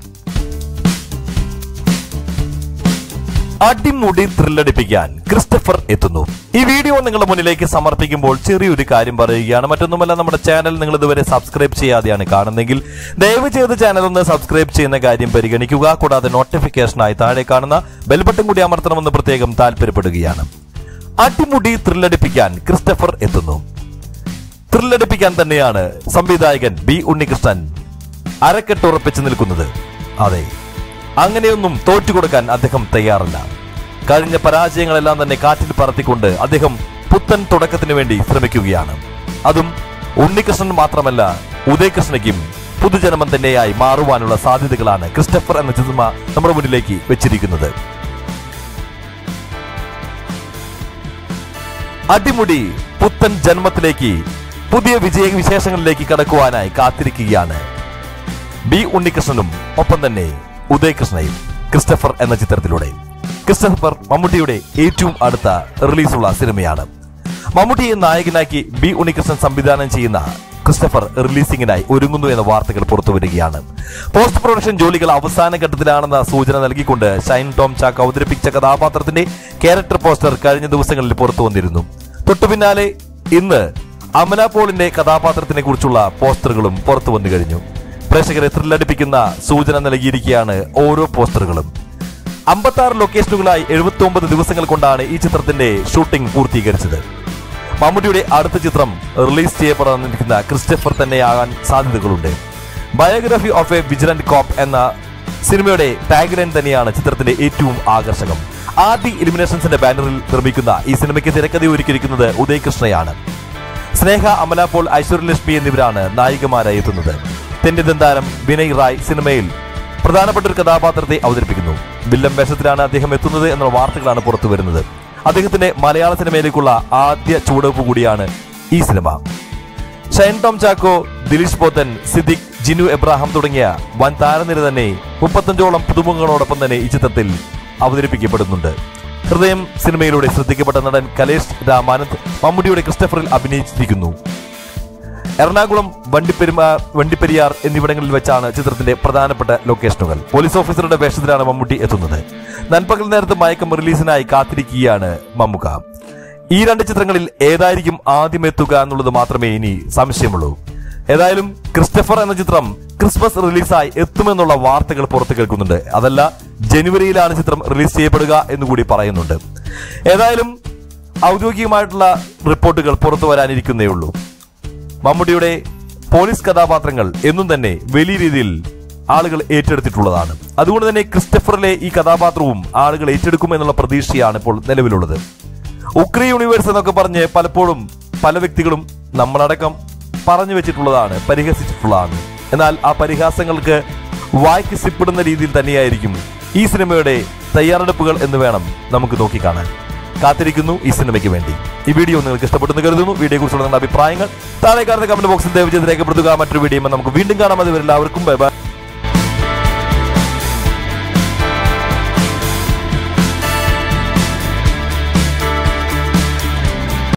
അടിമുടി ത്രില്ലടിപ്പിക്കാൻ ക്രിസ്റ്റഫർ എത്തുന്നു ഈ വീഡിയോ നിങ്ങളുടെ മുന്നിലേക്ക് സമർപ്പിക്കുമ്പോൾ ചെറിയൊരു കാര്യം പറയുകയാണ് മറ്റൊന്നുമല്ല നമ്മുടെ ചാനൽ നിങ്ങൾ ഇതുവരെ സബ്സ്ക്രൈബ് ചെയ്യാതെയാണ് കാണുന്നെങ്കിൽ ദയവ് ചെയ്ത് ചാനൽ ഒന്ന് സബ്സ്ക്രൈബ് ചെയ്യുന്ന കാര്യം പരിഗണിക്കുക കൂടാതെ നോട്ടിഫിക്കേഷനായി താഴെ കാണുന്ന ബെൽബട്ടൺ കൂടി അമർത്തണമെന്ന് പ്രത്യേകം താല്പര്യപ്പെടുകയാണ് അടിമുടി ത്രില്ലടിപ്പിക്കാൻ ക്രിസ്റ്റഫർ എത്തുന്നു ത്രില്ലടിപ്പിക്കാൻ തന്നെയാണ് സംവിധായകൻ ബി ഉണ്ണികൃഷ്ണൻ അരക്കെട്ടുറപ്പിച്ച് നിൽക്കുന്നത് അതെ അങ്ങനെയൊന്നും തോറ്റുകൊടുക്കാൻ അദ്ദേഹം തയ്യാറല്ല കഴിഞ്ഞ പരാജയങ്ങളെല്ലാം തന്നെ കാറ്റിൽ പറത്തിക്കൊണ്ട് അദ്ദേഹം പുത്തൻ തുടക്കത്തിന് വേണ്ടി ശ്രമിക്കുകയാണ് അതും ഉണ്ണികൃഷ്ണൻ മാത്രമല്ല ഉദയകൃഷ്ണയ്ക്കും പുതുജന്മം തന്നെയായി മാറുവാനുള്ള സാധ്യതകളാണ് ക്രിസ്റ്റഫർ എന്ന സിനിമ നമ്മുടെ മുന്നിലേക്ക് വെച്ചിരിക്കുന്നത് അടിമുടി പുത്തൻ ജന്മത്തിലേക്ക് പുതിയ വിജയ വിശേഷങ്ങളിലേക്ക് കടക്കുവാനായി കാത്തിരിക്കുകയാണ് ബി ഉണ്ണികൃഷ്ണനും ഒപ്പം തന്നെ ഉദയകൃഷ്ണയും ക്രിസ്റ്റഫർ എന്ന ചിത്രത്തിലൂടെ ക്രിസ്റ്റഫർ മമ്മൂട്ടിയുടെ ഏറ്റവും അടുത്ത റിലീസുള്ള സിനിമയാണ് മമ്മൂട്ടിയെ നായകനാക്കി ബി ഉണ്ണികൃഷ്ണൻ സംവിധാനം ചെയ്യുന്ന ക്രിസ്റ്റഫർ റിലീസിംഗിനായി ഒരുങ്ങുന്നു എന്ന വാർത്തകൾ പുറത്തുവരികയാണ് പോസ്റ്റ് പ്രൊഡക്ഷൻ ജോലികൾ അവസാന ഘട്ടത്തിലാണെന്ന സൂചന നൽകിക്കൊണ്ട് ഷൈൻ ടോം ചാക്ക് അവതരിപ്പിച്ച കഥാപാത്രത്തിന്റെ ക്യാരക്ടർ പോസ്റ്റർ കഴിഞ്ഞ ദിവസങ്ങളിൽ പുറത്തു വന്നിരുന്നു തൊട്ടു പിന്നാലെ ഇന്ന് അമല പോളിന്റെ കഥാപാത്രത്തിനെ കുറിച്ചുള്ള പോസ്റ്ററുകളും പുറത്തു വന്നു കഴിഞ്ഞു പ്രേക്ഷകരെ ത്രില്ലടിപ്പിക്കുന്ന സൂചന നൽകിയിരിക്കുകയാണ് ഓരോ പോസ്റ്ററുകളും അമ്പത്തി ആറ് ലൊക്കേഷനുകളായി എഴുപത്തി ഒമ്പത് ദിവസങ്ങൾ കൊണ്ടാണ് ഈ ചിത്രത്തിന്റെ ഷൂട്ടിംഗ് പൂർത്തീകരിച്ചത് മമ്മൂട്ടിയുടെ അടുത്ത ചിത്രം റിലീസ് ചെയ്യപ്പെടാനിരിക്കുന്ന ക്രിസ്റ്റഫർ തന്നെയാകാൻ സാധ്യതകളുണ്ട് biography of a vigilant cop എന്ന സിനിമയുടെ ടാഗ്ലൈൻ തന്നെയാണ് ചിത്രത്തിന്റെ ഏറ്റവും ആകർഷകം ആദി ഇലിമിനേഷൻസിന്റെ ബാനറിൽ നിർമ്മിക്കുന്ന ഈ സിനിമയ്ക്ക് തിരക്കഥ ഒരുക്കിയിരിക്കുന്നത് ഉദയകൃഷ്ണയാണ് സ്നേഹ അമല പോൾ ഐശ്വര്യലക്ഷ്മി എന്നിവരാണ് നായികമാരായി എത്തുന്നത് തെന്നിതൻ താരം വിനയ് റായ് സിനിമയിൽ പ്രധാനപ്പെട്ട ഒരു കഥാപാത്രത്തെ അവതരിപ്പിക്കുന്നു വില്ലൻ വേഷത്തിലാണ് അദ്ദേഹം എത്തുന്നത് എന്ന വാർത്തകളാണ് പുറത്തു വരുന്നത് അദ്ദേഹത്തിന്റെ മലയാള സിനിമയിലേക്കുള്ള ആദ്യ ചുവടുവെപ്പ് കൂടിയാണ് ഈ സിനിമ ഷൈൻ ടോം ചാക്കോ ദിലീഷ് പോത്തൻ സിദ്ദിഖ് ജിനു എബ്രാഹാം തുടങ്ങിയ വൻ താരനിര തന്നെ മുപ്പത്തഞ്ചോളം പുതുമുഖങ്ങളോടൊപ്പം തന്നെ ഈ ചിത്രത്തിൽ അവതരിപ്പിക്കപ്പെടുന്നുണ്ട് ഹൃദയം സിനിമയിലൂടെ ശ്രദ്ധിക്കപ്പെട്ട നടൻ കലേഷ് രാമാനന്ദ് മമ്മൂട്ടിയുടെ ക്രിസ്റ്റഫറിൽ അഭിനയിച്ചിരിക്കുന്നു എറണാകുളം വണ്ടിപ്പെരുമാ വണ്ടിപ്പെരിയാർ എന്നിവിടങ്ങളിൽ വെച്ചാണ് ചിത്രത്തിന്റെ പ്രധാനപ്പെട്ട ലൊക്കേഷനുകൾ പോലീസ് ഓഫീസറുടെ വേഷത്തിലാണ് മമ്മൂട്ടി എത്തുന്നത് നൻപകൽ നേരത്ത് മയക്കം റിലീസിനായി കാത്തിരിക്കുകയാണ് മമ്മുക്ക ഈ രണ്ട് ചിത്രങ്ങളിൽ ഏതായിരിക്കും ആദ്യം എത്തുക എന്നുള്ളത് മാത്രമേ ഇനി സംശയമുള്ളൂ ഏതായാലും ക്രിസ്റ്റഫർ എന്ന ചിത്രം ക്രിസ്മസ് റിലീസായി എത്തുമെന്നുള്ള വാർത്തകൾ പുറത്തു കേൾക്കുന്നുണ്ട് അതല്ല ജനുവരിയിലാണ് ചിത്രം റിലീസ് ചെയ്യപ്പെടുക എന്നുകൂടി പറയുന്നുണ്ട് ഏതായാലും ഔദ്യോഗികമായിട്ടുള്ള റിപ്പോർട്ടുകൾ പുറത്തു വരാനിരിക്കുന്നേ ഉള്ളൂ മമ്മൂട്ടിയുടെ പോലീസ് കഥാപാത്രങ്ങൾ എന്നും തന്നെ വലിയ രീതിയിൽ ആളുകൾ ഏറ്റെടുത്തിട്ടുള്ളതാണ് അതുകൊണ്ട് തന്നെ ക്രിസ്റ്റഫറിലെ ഈ കഥാപാത്രവും ആളുകൾ ഏറ്റെടുക്കുമെന്നുള്ള പ്രതീക്ഷയാണ് ഇപ്പോൾ നിലവിലുള്ളത് ഉക്രി യൂണിവേഴ്സ് എന്നൊക്കെ പറഞ്ഞ് പലപ്പോഴും പല വ്യക്തികളും നമ്മളടക്കം പറഞ്ഞു വെച്ചിട്ടുള്ളതാണ് പരിഹസിച്ചിട്ടുള്ളതാണ് എന്നാൽ ആ പരിഹാസങ്ങൾക്ക് വായ്ക്ക് സിപ്പിടുന്ന രീതിയിൽ തന്നെയായിരിക്കും ഈ സിനിമയുടെ തയ്യാറെടുപ്പുകൾ എന്ന് വേണം നമുക്ക് നോക്കിക്കാണാൻ കാത്തിരിക്കുന്നു ഈ സിനിമയ്ക്ക് വേണ്ടി ഈ വീഡിയോ നിങ്ങൾക്ക് ഇഷ്ടപ്പെട്ടെന്ന് കരുതുന്നു വീഡിയോ കുറിച്ചുള്ള നിങ്ങളുടെ അഭിപ്രായങ്ങൾ താഴെ കാണുന്ന കമന്റ് ബോക്സിൽ ദയവ് ചെയ്ത് രേഖപ്പെടുത്തുക മറ്റൊരു വീഡിയോ നമുക്ക് വീണ്ടും കാണാം അതുവരെ എല്ലാവർക്കും ബൈ ബൈ